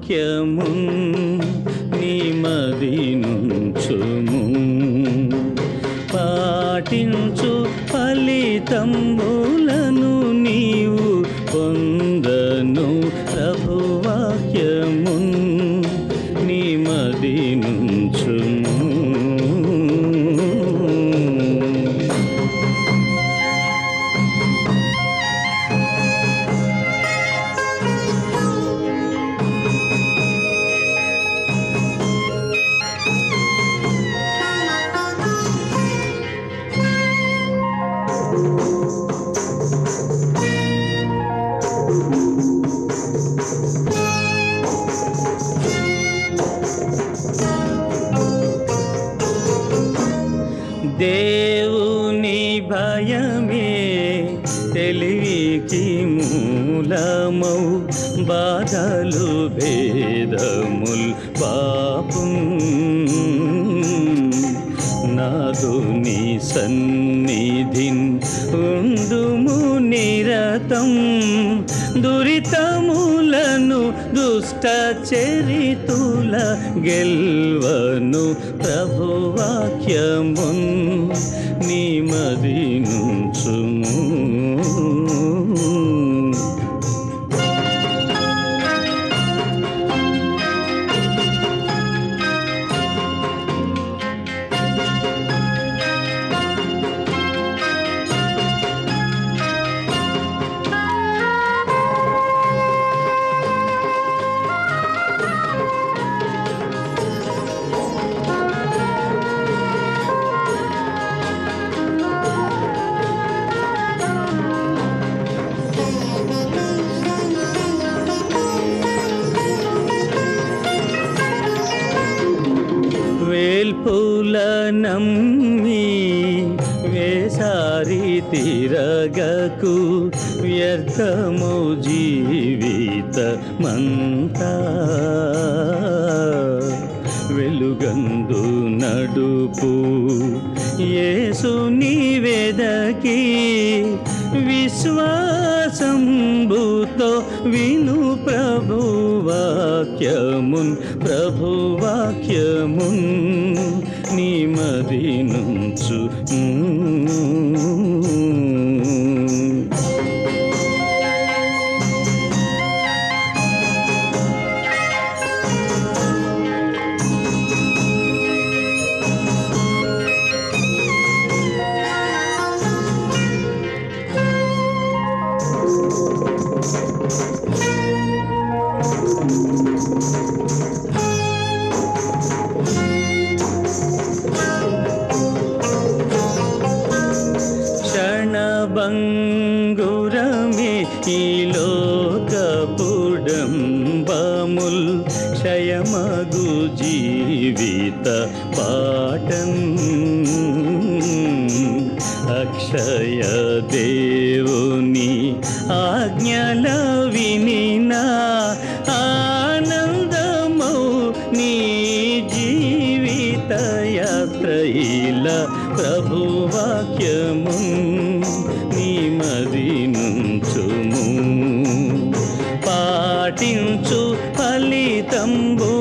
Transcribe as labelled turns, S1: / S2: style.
S1: వాక్యము నిమది నుంచుము పాటించు ఫలితంబులను నీవు పొందను ప్రభువాక్యము నిమది నుంచుము దేవుని భయమే తెలివికి మూలమౌ బాధలు భేదముల్ పాపం నాదుని సన్నిధిన్ ఉండుము నిరతం దురితములను దుష్ట చరితుల గెల్వను ప్రభువాక్యమున్ నిమది నుంచుము వేల్పుల నమ్మి వేసారి తిరగకు వ్యర్థము జీవిత మంతా వెలుగందు నడుపు యేసుని వెదకి విశ్వాసంబుతో విను ప్రభువాక్యమున్ ప్రభువాక్యమున్ నిమది నుంచు క్షణభంగురమే ఈ లోకపుడంబముల్ క్షయమగు జీవిత పాఠం అక్షయ దేవుని ఆజ్ఞల వినినా ఆనందమౌ నీ జీవిత యాత్రయిల ప్రభువాక్యము నిమది నుంచుము పాటించు ఫలితంబు